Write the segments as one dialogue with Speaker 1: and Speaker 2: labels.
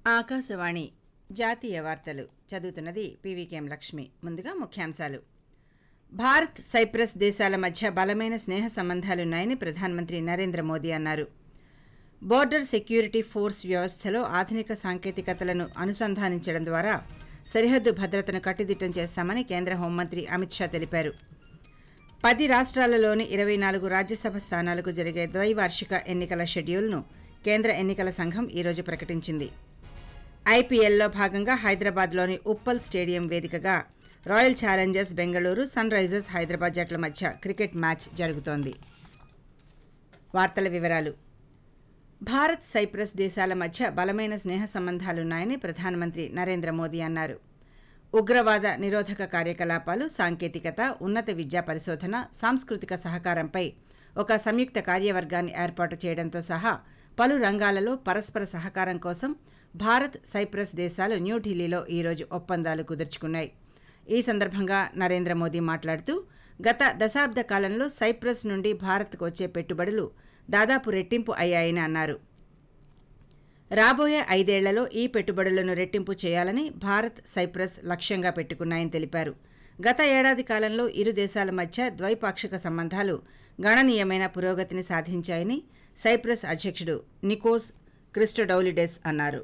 Speaker 1: ఆకాశవాణి జాతీయ వార్తలు చదువుతున్నది పీవీకేఎం లక్ష్మి ముందుగా ముఖ్యాంశాలు భారత్ సైప్రస్ దేశాల మధ్య బలమైన స్నేహ సంబంధాలున్నాయని ప్రధానమంత్రి నరేంద్ర మోదీ అన్నారు బోర్డర్ సెక్యూరిటీ ఫోర్స్ వ్యవస్థలో ఆధునిక సాంకేతికతలను అనుసంధానించడం ద్వారా సరిహద్దు భద్రతను కట్టుదిట్టం చేస్తామని కేంద్ర హోంమంత్రి అమిత్ షా తెలిపారు పది రాష్ట్రాలలోని ఇరవై నాలుగు రాజ్యసభ స్థానాలకు జరిగే ద్వైవార్షిక ఎన్నికల షెడ్యూల్ను కేంద్ర ఎన్నికల సంఘం ఈరోజు ప్రకటించింది ఐపీఎల్లో భాగంగా హైదరాబాద్లోని ఉప్పల్ స్టేడియం వేదికగా royal challengers Bengaluru sunrisers Hyderabad జట్ల మధ్య క్రికెట్ మ్యాచ్ జరుగుతోంది వార్తల వివరాలు భారత్ సైప్రస్ దేశాల మధ్య బలమైన స్నేహ సంబంధాలున్నాయని ప్రధానమంత్రి నరేంద్ర మోదీ అన్నారు ఉగ్రవాద నిరోధక కార్యకలాపాలు సాంకేతికత ఉన్నత విద్యా పరిశోధన సాంస్కృతిక సహకారంపై ఒక సంయుక్త కార్యవర్గాన్ని ఏర్పాటు చేయడంతో సహా పలు రంగాలలో పరస్పర సహకారం కోసం భారత్ సైప్రస్ దేశాలు న్యూఢిల్లీలో ఈరోజు ఒప్పందాలు కుదుర్చుకున్నాయి ఈ సందర్భంగా నరేంద్ర మోదీ మాట్లాడుతూ గత దశాబ్ద కాలంలో సైప్రస్ నుండి భారత్కు వచ్చే పెట్టుబడులు దాదాపు రెట్టింపు అయ్యాయని అన్నారు రాబోయే ఐదేళ్లలో ఈ పెట్టుబడులను రెట్టింపు చేయాలని భారత్ సైప్రస్ లక్ష్యంగా పెట్టుకున్నాయని తెలిపారు గత ఏడాది కాలంలో ఇరు దేశాల మధ్య ద్వైపాక్షిక సంబంధాలు గణనీయమైన పురోగతిని సాధించాయని సైప్రస్ అధ్యక్షుడు నికోస్ క్రిస్టోడౌలిడెస్ అన్నారు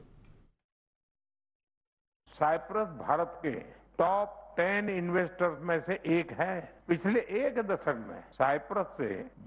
Speaker 2: साइप्रस भारत के टॉप टेन इन्वेस्टर्स में से एक है पिछले एक दशक में साइप्रस से